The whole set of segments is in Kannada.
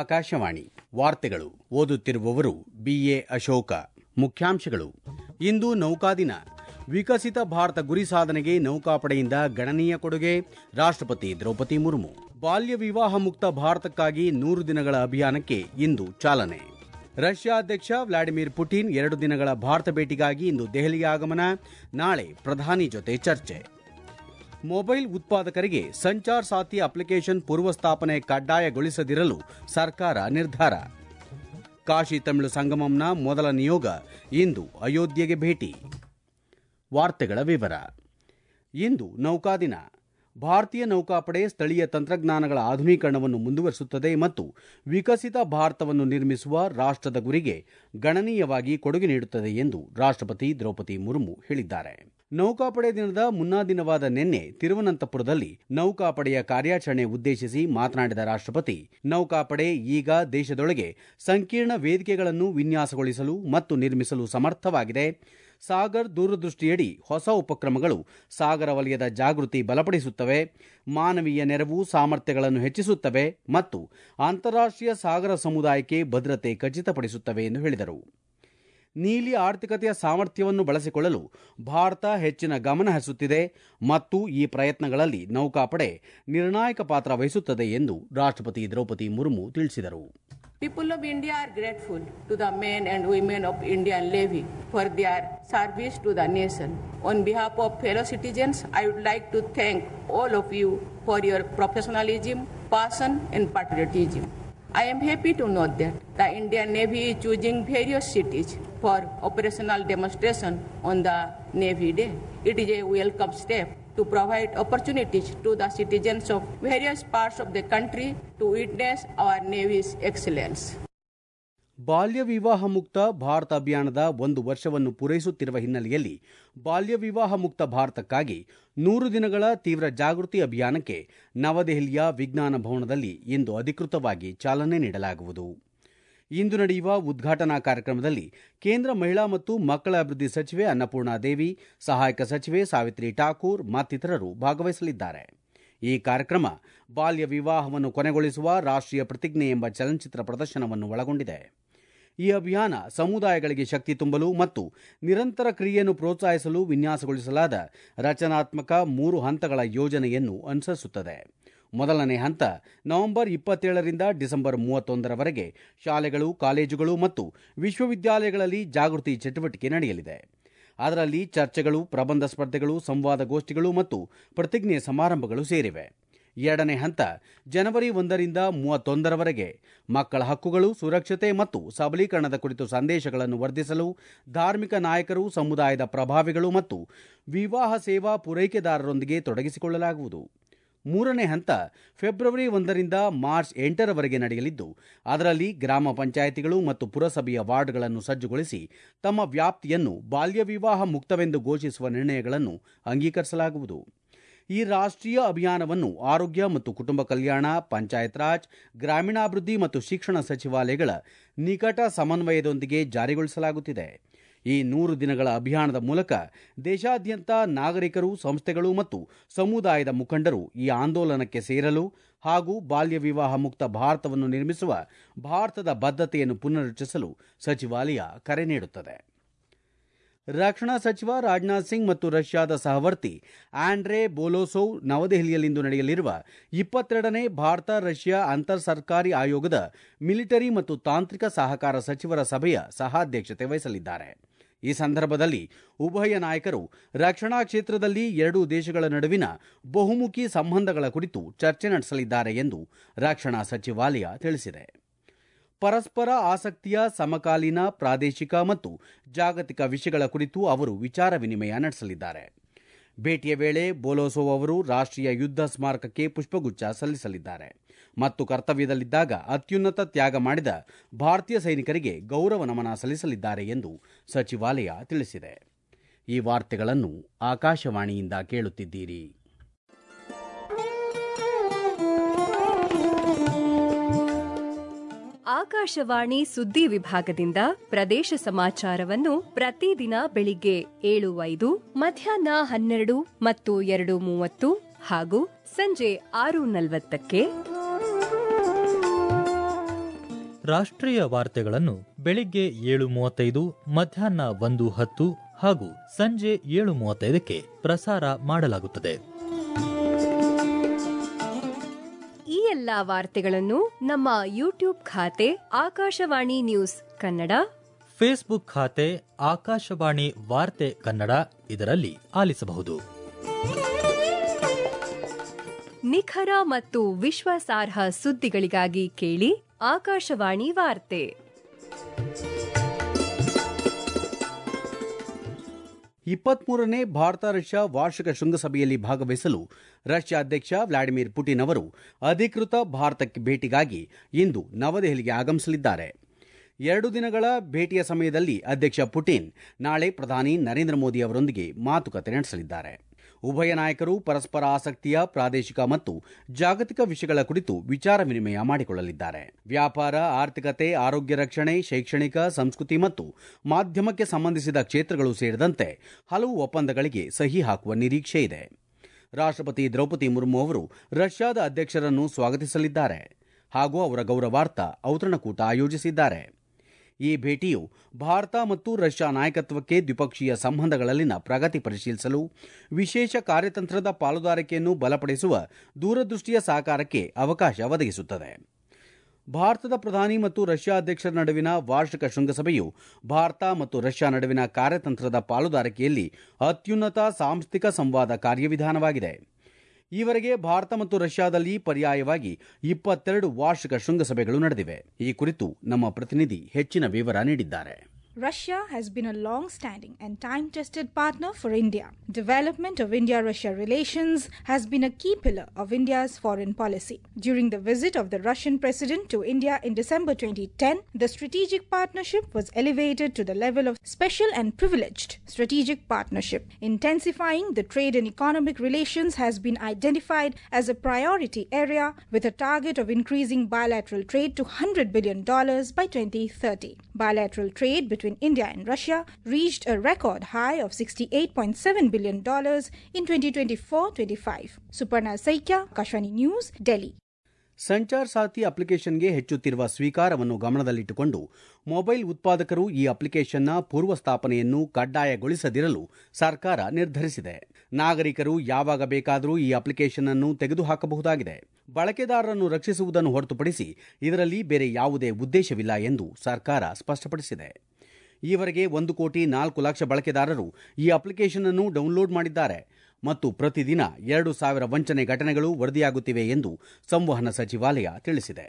ಆಕಾಶವಾಣಿ ವಾರ್ತೆಗಳು ಓದುತ್ತಿರುವವರು ಬಿಎ ಅಶೋಕ ಮುಖ್ಯಾಂಶಗಳು ಇಂದು ನೌಕಾದಿನ ವಿಕಸಿತ ಭಾರತ ಗುರಿ ಸಾಧನೆಗೆ ನೌಕಾಪಡೆಯಿಂದ ಗಣನೀಯ ಕೊಡುಗೆ ರಾಷ್ಟ್ರಪತಿ ದ್ರೌಪದಿ ಮುರ್ಮು ಬಾಲ್ಯ ವಿವಾಹ ಮುಕ್ತ ಭಾರತಕ್ಕಾಗಿ ನೂರು ದಿನಗಳ ಅಭಿಯಾನಕ್ಕೆ ಇಂದು ಚಾಲನೆ ರಷ್ಯಾ ಅಧ್ಯಕ್ಷ ವ್ಲಾಡಿಮಿರ್ ಪುಟಿನ್ ಎರಡು ದಿನಗಳ ಭಾರತ ಭೇಟಿಗಾಗಿ ಇಂದು ದೆಹಲಿಗೆ ಆಗಮನ ನಾಳೆ ಪ್ರಧಾನಿ ಜೊತೆ ಚರ್ಚೆ ಮೊಬೈಲ್ ಉತ್ಪಾದಕರಿಗೆ ಸಂಚಾರ್ ಸಾಥಿ ಅಪ್ಲಿಕೇಶನ್ ಪೂರ್ವ ಸ್ಥಾಪನೆ ಕಡ್ಡಾಯಗೊಳಿಸದಿರಲು ಸರ್ಕಾರ ನಿರ್ಧಾರ ಕಾಶಿ ತಮಿಳು ಸಂಗಮಂನ ಮೊದಲ ನಿಯೋಗ ಇಂದು ಅಯೋಧ್ಯೆಗೆ ಭೇಟಿ ವಾರ್ತೆಗಳ ವಿವರ ಇಂದು ನೌಕಾದಿನ ಭಾರತೀಯ ನೌಕಾಪಡೆ ಸ್ಥಳೀಯ ತಂತ್ರಜ್ಞಾನಗಳ ಆಧುನೀಕರಣವನ್ನು ಮುಂದುವರಿಸುತ್ತದೆ ಮತ್ತು ವಿಕಸಿತ ಭಾರತವನ್ನು ನಿರ್ಮಿಸುವ ರಾಷ್ಟ್ರದ ಗುರಿಗೆ ಗಣನೀಯವಾಗಿ ಕೊಡುಗೆ ನೀಡುತ್ತದೆ ಎಂದು ರಾಷ್ಟ್ರಪತಿ ದ್ರೌಪದಿ ಮುರ್ಮು ಹೇಳಿದ್ದಾರೆ ನೌಕಾಪಡೆ ದಿನದ ಮುನ್ನಾ ದಿನವಾದ ನಿನ್ನೆ ತಿರುವನಂತಪುರದಲ್ಲಿ ನೌಕಾಪಡೆಯ ಕಾರ್ಯಾಚರಣೆ ಉದ್ದೇಶಿಸಿ ಮಾತನಾಡಿದ ರಾಷ್ಟ್ರಪತಿ ನೌಕಾಪಡೆ ಈಗ ದೇಶದೊಳಗೆ ಸಂಕೀರ್ಣ ವೇದಿಕೆಗಳನ್ನು ವಿನ್ಯಾಸಗೊಳಿಸಲು ಮತ್ತು ನಿರ್ಮಿಸಲು ಸಮರ್ಥವಾಗಿದೆ ಸಾಗರ್ ದೂರದೃಷ್ಟಿಯಡಿ ಹೊಸ ಉಪಕ್ರಮಗಳು ಸಾಗರ ವಲಯದ ಜಾಗೃತಿ ಬಲಪಡಿಸುತ್ತವೆ ಮಾನವೀಯ ನೆರವು ಸಾಮರ್ಥ್ಯಗಳನ್ನು ಹೆಚ್ಚಿಸುತ್ತವೆ ಮತ್ತು ಅಂತಾರಾಷ್ಟೀಯ ಸಾಗರ ಸಮುದಾಯಕ್ಕೆ ಭದ್ರತೆ ಖಚಿತಪಡಿಸುತ್ತವೆ ಎಂದು ಹೇಳಿದರು ನೀಲಿ ಆರ್ಥಿಕತೆಯ ಸಾಮರ್ಥ್ಯವನ್ನು ಬಳಸಿಕೊಳ್ಳಲು ಭಾರತ ಹೆಚ್ಚಿನ ಗಮನ ಹರಿಸುತ್ತಿದೆ ಮತ್ತು ಈ ಪ್ರಯತ್ನಗಳಲ್ಲಿ ನೌಕಾಪಡೆ ನಿರ್ಣಾಯಕ ಪಾತ್ರ ವಹಿಸುತ್ತದೆ ಎಂದು ರಾಷ್ಟ್ರಪತಿ ದ್ರೌಪದಿ ಮುರ್ಮು ತಿಳಿಸಿದರು People of India are grateful to the men and women of Indian Navy for their service to the nation. On behalf of fellow citizens, I would like to thank all of you for your professionalism, passion, and patriotism. I am happy to note that the Indian Navy is choosing various cities for operational demonstration on the Navy Day. It is a welcome step to provide opportunities to the citizens of various parts of the country to witness our Navy's excellence. ಬಾಲ್ಯ ವಿವಾಹ ಮುಕ್ತ ಭಾರತ ಅಭಿಯಾನದ ಒಂದು ವರ್ಷವನ್ನು ಪೂರೈಸುತ್ತಿರುವ ಹಿನ್ನೆಲೆಯಲ್ಲಿ ಬಾಲ್ಯ ವಿವಾಹ ಮುಕ್ತ ಭಾರತಕ್ಕಾಗಿ ನೂರು ದಿನಗಳ ತೀವ್ರ ಜಾಗೃತಿ ಅಭಿಯಾನಕ್ಕೆ ನವದೆಹಲಿಯ ವಿಜ್ಞಾನ ಭವನದಲ್ಲಿ ಇಂದು ಅಧಿಕೃತವಾಗಿ ಚಾಲನೆ ನೀಡಲಾಗುವುದು ಇಂದು ನಡೆಯುವ ಉದ್ಘಾಟನಾ ಕಾರ್ಯಕ್ರಮದಲ್ಲಿ ಕೇಂದ್ರ ಮಹಿಳಾ ಮತ್ತು ಮಕ್ಕಳ ಅಭಿವೃದ್ಧಿ ಸಚಿವೆ ಅನ್ನಪೂರ್ಣಾ ದೇವಿ ಸಹಾಯಕ ಸಚಿವೆ ಸಾವಿತ್ರಿ ಠಾಕೂರ್ ಮತ್ತಿತರರು ಭಾಗವಹಿಸಲಿದ್ದಾರೆ ಈ ಕಾರ್ಯಕ್ರಮ ಬಾಲ್ಯ ವಿವಾಹವನ್ನು ಕೊನೆಗೊಳಿಸುವ ರಾಷ್ಟ್ರೀಯ ಪ್ರತಿಜ್ಞೆ ಎಂಬ ಚಲನಚಿತ್ರ ಪ್ರದರ್ಶನವನ್ನು ಒಳಗೊಂಡಿದೆ ಈ ಅಭಿಯಾನ ಸಮುದಾಯಗಳಿಗೆ ಶಕ್ತಿ ತುಂಬಲು ಮತ್ತು ನಿರಂತರ ಕ್ರಿಯೆಯನ್ನು ಪ್ರೋತ್ಸಾಹಿಸಲು ವಿನ್ಯಾಸಗೊಳಿಸಲಾದ ರಚನಾತ್ಮಕ ಮೂರು ಹಂತಗಳ ಯೋಜನೆಯನ್ನು ಅನುಸರಿಸುತ್ತದೆ ಮೊದಲನೇ ಹಂತ ನವೆಂಬರ್ ಇಪ್ಪತ್ತೇಳರಿಂದ ಡಿಸೆಂಬರ್ ಮೂವತ್ತೊಂದರವರೆಗೆ ಶಾಲೆಗಳು ಕಾಲೇಜುಗಳು ಮತ್ತು ವಿಶ್ವವಿದ್ಯಾಲಯಗಳಲ್ಲಿ ಜಾಗೃತಿ ಚಟುವಟಿಕೆ ನಡೆಯಲಿದೆ ಅದರಲ್ಲಿ ಚರ್ಚೆಗಳು ಪ್ರಬಂಧ ಸ್ಪರ್ಧೆಗಳು ಸಂವಾದ ಗೋಷ್ಠಿಗಳು ಮತ್ತು ಪ್ರತಿಜ್ಞೆ ಸಮಾರಂಭಗಳು ಸೇರಿವೆ ಎರಡನೇ ಹಂತ ಜನವರಿ ಒಂದರಿಂದ ಮೂವತ್ತೊಂದರವರೆಗೆ ಮಕ್ಕಳ ಹಕ್ಕುಗಳು ಸುರಕ್ಷತೆ ಮತ್ತು ಸಬಲೀಕರಣದ ಕುರಿತು ಸಂದೇಶಗಳನ್ನು ವರ್ಧಿಸಲು ಧಾರ್ಮಿಕ ನಾಯಕರು ಸಮುದಾಯದ ಪ್ರಭಾವಿಗಳು ಮತ್ತು ವಿವಾಹ ಸೇವಾ ಪೂರೈಕೆದಾರರೊಂದಿಗೆ ತೊಡಗಿಸಿಕೊಳ್ಳಲಾಗುವುದು ಮೂರನೇ ಹಂತ ಫೆಬ್ರವರಿ ಒಂದರಿಂದ ಮಾರ್ಚ್ ಎಂಟರವರೆಗೆ ನಡೆಯಲಿದ್ದು ಅದರಲ್ಲಿ ಗ್ರಾಮ ಪಂಚಾಯಿತಿಗಳು ಮತ್ತು ಪುರಸಭೆಯ ವಾರ್ಡ್ಗಳನ್ನು ಸಜ್ಜುಗೊಳಿಸಿ ತಮ್ಮ ವ್ಯಾಪ್ತಿಯನ್ನು ಬಾಲ್ಯ ವಿವಾಹ ಮುಕ್ತವೆಂದು ಘೋಷಿಸುವ ನಿರ್ಣಯಗಳನ್ನು ಅಂಗೀಕರಿಸಲಾಗುವುದು ಈ ರಾಷ್ಟ್ರೀಯ ಅಭಿಯಾನವನ್ನು ಆರೋಗ್ಯ ಮತ್ತು ಕುಟುಂಬ ಕಲ್ಯಾಣ ಪಂಚಾಯತ್ ರಾಜ್ ಗ್ರಾಮೀಣಾಭಿವೃದ್ಧಿ ಮತ್ತು ಶಿಕ್ಷಣ ಸಚಿವಾಲಯಗಳ ನಿಕಟ ಸಮನ್ವಯದೊಂದಿಗೆ ಜಾರಿಗೊಳಿಸಲಾಗುತ್ತಿದೆ ಈ ನೂರು ದಿನಗಳ ಅಭಿಯಾನದ ಮೂಲಕ ದೇಶಾದ್ಯಂತ ನಾಗರಿಕರು ಸಂಸ್ಥೆಗಳು ಮತ್ತು ಸಮುದಾಯದ ಮುಖಂಡರು ಈ ಆಂದೋಲನಕ್ಕೆ ಸೇರಲು ಹಾಗೂ ಬಾಲ್ಯ ವಿವಾಹ ಮುಕ್ತ ಭಾರತವನ್ನು ನಿರ್ಮಿಸುವ ಭಾರತದ ಬದ್ಧತೆಯನ್ನು ಪುನರುಚ್ಚರಿಸಲು ಸಚಿವಾಲಯ ಕರೆ ನೀಡುತ್ತದೆ ರಕ್ಷಣಾ ಸಚಿವ ರಾಜನಾಥ್ ಸಿಂಗ್ ಮತ್ತು ರಷ್ಯಾದ ಸಹವರ್ತಿ ಆಂಡ್ರೆ ಬೋಲೋಸೋವ್ ನವದೆಹಲಿಯಲ್ಲಿಂದು ನಡೆಯಲಿರುವ ಇಪ್ಪತ್ತೆರಡನೇ ಭಾರತ ರಷ್ಯಾ ಅಂತರ್ ಸರ್ಕಾರಿ ಆಯೋಗದ ಮಿಲಿಟರಿ ಮತ್ತು ತಾಂತ್ರಿಕ ಸಹಕಾರ ಸಚಿವರ ಸಭೆಯ ಸಹಾಧ್ಯಕ್ಷತೆ ವಹಿಸಲಿದ್ದಾರೆ ಈ ಸಂದರ್ಭದಲ್ಲಿ ಉಭಯ ನಾಯಕರು ರಕ್ಷಣಾ ಕ್ಷೇತ್ರದಲ್ಲಿ ಎರಡೂ ದೇಶಗಳ ನಡುವಿನ ಬಹುಮುಖಿ ಸಂಬಂಧಗಳ ಕುರಿತು ಚರ್ಚೆ ನಡೆಸಲಿದ್ದಾರೆ ಎಂದು ರಕ್ಷಣಾ ಸಚಿವಾಲಯ ತಿಳಿಸಿದೆ ಪರಸ್ಪರ ಆಸಕ್ತಿಯ ಸಮಕಾಲೀನ ಪ್ರಾದೇಶಿಕ ಮತ್ತು ಜಾಗತಿಕ ವಿಷಯಗಳ ಕುರಿತು ಅವರು ವಿಚಾರ ವಿನಿಮಯ ನಡೆಸಲಿದ್ದಾರೆ ಭೇಟಿಯ ವೇಳೆ ಬೋಲೋಸೋವ್ ಅವರು ರಾಷ್ಟ್ರೀಯ ಯುದ್ಧ ಸ್ಮಾರಕಕ್ಕೆ ಪುಷ್ಪಗುಚ್ಛ ಸಲ್ಲಿಸಲಿದ್ದಾರೆ ಮತ್ತು ಕರ್ತವ್ಯದಲ್ಲಿದ್ದಾಗ ಅತ್ಯುನ್ನತ ತ್ಯಾಗ ಮಾಡಿದ ಭಾರತೀಯ ಸೈನಿಕರಿಗೆ ಗೌರವ ನಮನ ಸಲ್ಲಿಸಲಿದ್ದಾರೆ ಎಂದು ಸಚಿವಾಲಯ ತಿಳಿಸಿದೆ ಈ ವಾರ್ತೆಗಳನ್ನು ಆಕಾಶವಾಣಿಯಿಂದ ಕೇಳುತ್ತಿದ್ದೀರಿ ಆಕಾಶವಾಣಿ ಸುದ್ದಿ ವಿಭಾಗದಿಂದ ಪ್ರದೇಶ ಸಮಾಚಾರವನ್ನು ಪ್ರತಿದಿನ ಬೆಳಿಗ್ಗೆ ಏಳು ಐದು ಮಧ್ಯಾಹ್ನ ಹನ್ನೆರಡು ಮತ್ತು ಎರಡು ಮೂವತ್ತು ಹಾಗೂ ಸಂಜೆ ಆರು ನಲವತ್ತಕ್ಕೆ ರಾಷ್ಟ್ರೀಯ ವಾರ್ತೆಗಳನ್ನು ಬೆಳಿಗ್ಗೆ ಏಳು ಮೂವತ್ತೈದು ಮಧ್ಯಾಹ್ನ ಒಂದು ಹತ್ತು ಹಾಗೂ ಸಂಜೆ ಏಳು ಮೂವತ್ತೈದಕ್ಕೆ ಪ್ರಸಾರ ಮಾಡಲಾಗುತ್ತದೆ ಈ ಎಲ್ಲಾ ವಾರ್ತೆಗಳನ್ನು ನಮ್ಮ ಯೂಟ್ಯೂಬ್ ಖಾತೆ ಆಕಾಶವಾಣಿ ನ್ಯೂಸ್ ಕನ್ನಡ ಫೇಸ್ಬುಕ್ ಖಾತೆ ಆಕಾಶವಾಣಿ ವಾರ್ತೆ ಕನ್ನಡ ಇದರಲ್ಲಿ ಆಲಿಸಬಹುದು ನಿಖರ ಮತ್ತು ವಿಶ್ವಾಸಾರ್ಹ ಸುದ್ದಿಗಳಿಗಾಗಿ ಕೇಳಿ ಆಕಾಶವಾಣಿ ವಾರ್ತೆ ಇಪ್ಪತ್ಮೂರನೇ ಭಾರತ ರಷ್ಯಾ ವಾರ್ಷಿಕ ಶೃಂಗಸಭೆಯಲ್ಲಿ ಭಾಗವಹಿಸಲು ರಷ್ಯಾ ಅಧ್ಯಕ್ಷ ವ್ಲಾಡಿಮಿರ್ ಪುಟಿನ್ ಅವರು ಅಧಿಕೃತ ಭಾರತಕ್ಕೆ ಭೇಟಿಗಾಗಿ ಇಂದು ನವದೆಹಲಿಗೆ ಆಗಮಿಸಲಿದ್ದಾರೆ ಎರಡು ದಿನಗಳ ಭೇಟಿಯ ಸಮಯದಲ್ಲಿ ಅಧ್ಯಕ್ಷ ಪುಟಿನ್ ನಾಳೆ ಪ್ರಧಾನಿ ನರೇಂದ್ರ ಮೋದಿ ಅವರೊಂದಿಗೆ ಮಾತುಕತೆ ನಡೆಸಲಿದ್ದಾರೆ ಉಭಯ ನಾಯಕರು ಪರಸ್ಪರ ಆಸಕ್ತಿಯ ಪ್ರಾದೇಶಿಕ ಮತ್ತು ಜಾಗತಿಕ ವಿಷಯಗಳ ಕುರಿತು ವಿಚಾರ ವಿನಿಮಯ ಮಾಡಿಕೊಳ್ಳಲಿದ್ದಾರೆ ವ್ಯಾಪಾರ ಆರ್ಥಿಕತೆ ಆರೋಗ್ಯ ರಕ್ಷಣೆ ಶೈಕ್ಷಣಿಕ ಸಂಸ್ಕೃತಿ ಮತ್ತು ಮಾಧ್ಯಮಕ್ಕೆ ಸಂಬಂಧಿಸಿದ ಕ್ಷೇತ್ರಗಳು ಸೇರಿದಂತೆ ಹಲವು ಒಪ್ಪಂದಗಳಿಗೆ ಸಹಿ ಹಾಕುವ ನಿರೀಕ್ಷೆ ಇದೆ ರಾಷ್ಟ್ರಪತಿ ದ್ರೌಪದಿ ಮುರ್ಮು ಅವರು ರಷ್ಯಾದ ಅಧ್ಯಕ್ಷರನ್ನು ಸ್ವಾಗತಿಸಲಿದ್ದಾರೆ ಹಾಗೂ ಅವರ ಗೌರವಾರ್ಥ ಔತಣಕೂಟ ಆಯೋಜಿಸಿದ್ದಾರೆ ಈ ಭೇಟಿಯು ಭಾರತ ಮತ್ತು ರಷ್ಯಾ ನಾಯಕತ್ವಕ್ಕೆ ದ್ವಿಪಕ್ಷೀಯ ಸಂಬಂಧಗಳಲ್ಲಿನ ಪ್ರಗತಿ ಪರಿಶೀಲಿಸಲು ವಿಶೇಷ ಕಾರ್ಯತಂತ್ರದ ಪಾಲುದಾರಿಕೆಯನ್ನು ಬಲಪಡಿಸುವ ದೂರದೃಷ್ಟಿಯ ಸಹಕಾರಕ್ಕೆ ಅವಕಾಶ ಒದಗಿಸುತ್ತದೆ ಭಾರತದ ಪ್ರಧಾನಿ ಮತ್ತು ರಷ್ಯಾ ಅಧ್ಯಕ್ಷರ ನಡುವಿನ ವಾರ್ಷಿಕ ಶೃಂಗಸಭೆಯು ಭಾರತ ಮತ್ತು ರಷ್ಯಾ ನಡುವಿನ ಕಾರ್ಯತಂತ್ರದ ಪಾಲುದಾರಿಕೆಯಲ್ಲಿ ಅತ್ಯುನ್ನತ ಸಾಂಸ್ಥಿಕ ಸಂವಾದ ಕಾರ್ಯವಿಧಾನವಾಗಿದೆ ಈವರೆಗೆ ಭಾರತ ಮತ್ತು ರಷ್ಯಾದಲ್ಲಿ ಪರ್ಯಾಯವಾಗಿ ಇಪ್ಪತ್ತೆರಡು ವಾರ್ಷಿಕ ಶೃಂಗಸಭೆಗಳು ನಡೆದಿವೆ ಈ ಕುರಿತು ನಮ್ಮ ಪ್ರತಿನಿಧಿ ಹೆಚ್ಚಿನ ವಿವರ ನೀಡಿದ್ದಾರೆ Russia has been a long standing and time tested partner for India. Development of India Russia relations has been a key pillar of India's foreign policy. During the visit of the Russian president to India in December 2010, the strategic partnership was elevated to the level of special and privileged strategic partnership. Intensifying the trade and economic relations has been identified as a priority area with a target of increasing bilateral trade to $100 billion by 2030. Bilateral trade between India and Russia reached a record high of $68.7 billion in 2024-25. Suparna Saikya, Kashwani News, Delhi. Sanchar ಸಾಥಿ ಅಪ್ಲಿಕೇಶನ್ಗೆ ಹೆಚ್ಚುತ್ತಿರುವ ಸ್ವೀಕಾರವನ್ನು ಗಮನದಲ್ಲಿಟ್ಟುಕೊಂಡು ಮೊಬೈಲ್ ಉತ್ಪಾದಕರು ಈ ಅಪ್ಲಿಕೇಶನ್ನ ಪೂರ್ವ ಸ್ಥಾಪನೆಯನ್ನು ಕಡ್ಡಾಯಗೊಳಿಸದಿರಲು ಸರ್ಕಾರ ನಿರ್ಧರಿಸಿದೆ ನಾಗರಿಕರು ಯಾವಾಗ ಬೇಕಾದರೂ ಈ ಅಪ್ಲಿಕೇಶನ್ ಅನ್ನು ತೆಗೆದುಹಾಕಬಹುದಾಗಿದೆ ಬಳಕೆದಾರರನ್ನು ರಕ್ಷಿಸುವುದನ್ನು ಹೊರತುಪಡಿಸಿ ಇದರಲ್ಲಿ ಬೇರೆ ಯಾವುದೇ ಉದ್ದೇಶವಿಲ್ಲ ಎಂದು ಸರ್ಕಾರ ಸ್ಪಷ್ಟಪಡಿಸಿದೆ ಈವರೆಗೆ ಒಂದು ಕೋಟಿ ನಾಲ್ಕು ಲಕ್ಷ ಬಳಕೆದಾರರು ಈ ಅಪ್ಲಿಕೇಶನ್ ಅನ್ನು ಡೌನ್ಲೋಡ್ ಮಾಡಿದ್ದಾರೆ ಮತ್ತು ಪ್ರತಿದಿನ ಎರಡು ಸಾವಿರ ವಂಚನೆ ಘಟನೆಗಳು ವರದಿಯಾಗುತ್ತಿವೆ ಎಂದು ಸಂವಹನ ಸಚಿವಾಲಯ ತಿಳಿಸಿದೆ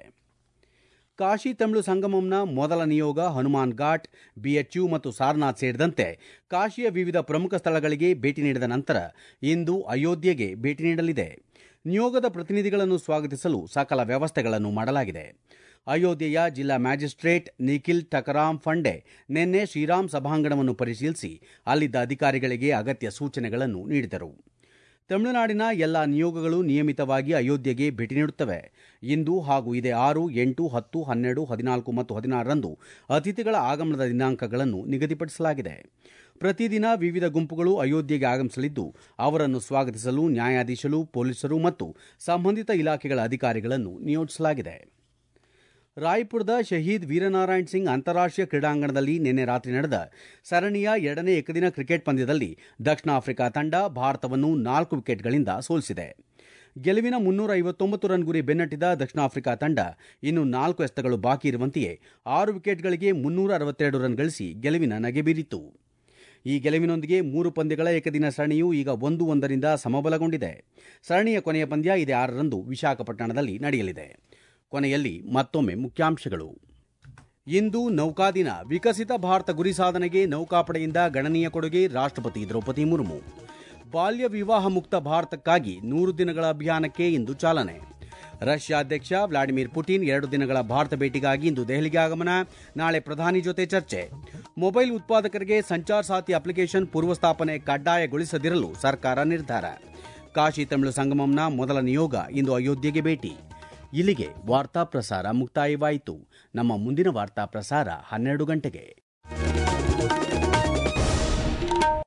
ಕಾಶಿ ತಮಿಳು ಸಂಗಮಂನ ಮೊದಲ ನಿಯೋಗ ಹನುಮಾನ್ ಘಾಟ್ ಬಿಎಚ್ಯು ಮತ್ತು ಸಾರನಾಥ್ ಸೇರಿದಂತೆ ಕಾಶಿಯ ವಿವಿಧ ಪ್ರಮುಖ ಸ್ಥಳಗಳಿಗೆ ಭೇಟಿ ನೀಡಿದ ನಂತರ ಇಂದು ಅಯೋಧ್ಯೆಗೆ ಭೇಟಿ ನೀಡಲಿದೆ ನಿಯೋಗದ ಪ್ರತಿನಿಧಿಗಳನ್ನು ಸ್ವಾಗತಿಸಲು ಸಕಲ ವ್ಯವಸ್ಥೆಗಳನ್ನು ಮಾಡಲಾಗಿದೆ ಅಯೋಧ್ಯೆಯ ಜಿಲ್ಲಾ ಮ್ಯಾಜಿಸ್ಟ್ರೇಟ್ ನಿಖಿಲ್ ಟಕರಾಮ್ ಫಂಡೆ ನಿನ್ನೆ ಶ್ರೀರಾಮ್ ಸಭಾಂಗಣವನ್ನು ಪರಿಶೀಲಿಸಿ ಅಲ್ಲಿದ್ದ ಅಧಿಕಾರಿಗಳಿಗೆ ಅಗತ್ಯ ಸೂಚನೆಗಳನ್ನು ನೀಡಿದರು ತಮಿಳುನಾಡಿನ ಎಲ್ಲ ನಿಯೋಗಗಳು ನಿಯಮಿತವಾಗಿ ಅಯೋಧ್ಯೆಗೆ ಭೇಟಿ ನೀಡುತ್ತವೆ ಇಂದು ಹಾಗೂ ಇದೇ ಆರು ಎಂಟು ಹತ್ತು ಹನ್ನೆರಡು ಹದಿನಾಲ್ಕು ಮತ್ತು ಹದಿನಾರರಂದು ಅತಿಥಿಗಳ ಆಗಮನದ ದಿನಾಂಕಗಳನ್ನು ನಿಗದಿಪಡಿಸಲಾಗಿದೆ ಪ್ರತಿದಿನ ವಿವಿಧ ಗುಂಪುಗಳು ಅಯೋಧ್ಯೆಗೆ ಆಗಮಿಸಲಿದ್ದು ಅವರನ್ನು ಸ್ವಾಗತಿಸಲು ನ್ಯಾಯಾಧೀಶರು ಪೊಲೀಸರು ಮತ್ತು ಸಂಬಂಧಿತ ಇಲಾಖೆಗಳ ಅಧಿಕಾರಿಗಳನ್ನು ನಿಯೋಜಿಸಲಾಗಿದೆ ರಾಯ್ಪುರದ ಶಹೀದ್ ವೀರನಾರಾಯಣ್ ಸಿಂಗ್ ಅಂತಾರಾಷ್ಟೀಯ ಕ್ರೀಡಾಂಗಣದಲ್ಲಿ ನಿನ್ನೆ ರಾತ್ರಿ ನಡೆದ ಸರಣಿಯ ಎರಡನೇ ಏಕದಿನ ಕ್ರಿಕೆಟ್ ಪಂದ್ಯದಲ್ಲಿ ದಕ್ಷಿಣ ಆಫ್ರಿಕಾ ತಂಡ ಭಾರತವನ್ನು ನಾಲ್ಕು ವಿಕೆಟ್ಗಳಿಂದ ಸೋಲಿಸಿದೆ ಗೆಲುವಿನ ಮುನ್ನೂರ ಐವತ್ತೊಂಬತ್ತು ರನ್ ಗುರಿ ಬೆನ್ನಟ್ಟಿದ ದಕ್ಷಿಣ ಆಫ್ರಿಕಾ ತಂಡ ಇನ್ನು ನಾಲ್ಕು ಎಸೆತಗಳು ಬಾಕಿ ಇರುವಂತೆಯೇ ಆರು ವಿಕೆಟ್ಗಳಿಗೆ ಮುನ್ನೂರ ಅರವತ್ತೆರಡು ರನ್ ಗಳಿಸಿ ಗೆಲುವಿನ ನಗೆ ಬೀರಿತು ಈ ಗೆಲುವಿನೊಂದಿಗೆ ಮೂರು ಪಂದ್ಯಗಳ ಏಕದಿನ ಸರಣಿಯು ಈಗ ಒಂದು ಒಂದರಿಂದ ಸಮಬಲಗೊಂಡಿದೆ ಸರಣಿಯ ಕೊನೆಯ ಪಂದ್ಯ ಇದೇ ಆರರಂದು ವಿಶಾಖಪಟ್ಟಣದಲ್ಲಿ ನಡೆಯಲಿದೆ ಕೊನೆಯಲ್ಲಿ ಮತ್ತೊಮ್ಮೆ ಮುಖ್ಯಾಂಶಗಳು ಇಂದು ನೌಕಾದಿನ ವಿಕಸಿತ ಭಾರತ ಗುರಿ ಸಾಧನೆಗೆ ನೌಕಾಪಡೆಯಿಂದ ಗಣನೀಯ ಕೊಡುಗೆ ರಾಷ್ಟ್ರಪತಿ ದ್ರೌಪದಿ ಮುರ್ಮು ಬಾಲ್ಯ ವಿವಾಹ ಮುಕ್ತ ಭಾರತಕ್ಕಾಗಿ ನೂರು ದಿನಗಳ ಅಭಿಯಾನಕ್ಕೆ ಇಂದು ಚಾಲನೆ ರಷ್ಯಾ ಅಧ್ಯಕ್ಷ ವ್ಲಾಡಿಮಿರ್ ಪುಟಿನ್ ಎರಡು ದಿನಗಳ ಭಾರತ ಭೇಟಿಗಾಗಿ ಇಂದು ದೆಹಲಿಗೆ ಆಗಮನ ನಾಳೆ ಪ್ರಧಾನಿ ಜೊತೆ ಚರ್ಚೆ ಮೊಬೈಲ್ ಉತ್ಪಾದಕರಿಗೆ ಸಂಚಾರ್ ಸಾಥಿ ಅಪ್ಲಿಕೇಶನ್ ಪೂರ್ವಸ್ಥಾಪನೆ ಕಡ್ಡಾಯಗೊಳಿಸದಿರಲು ಸರ್ಕಾರ ನಿರ್ಧಾರ ಕಾಶಿ ತಮಿಳು ಸಂಗಮಂನ ಮೊದಲ ನಿಯೋಗ ಇಂದು ಅಯೋಧ್ಯೆಗೆ ಭೇಟಿ ಇಲ್ಲಿಗೆ ವಾರ್ತಾ ಪ್ರಸಾರ ಮುಕ್ತಾಯವಾಯಿತು ನಮ್ಮ ಮುಂದಿನ ವಾರ್ತಾ ಪ್ರಸಾರ ಹನ್ನೆರಡು ಗಂಟೆಗೆ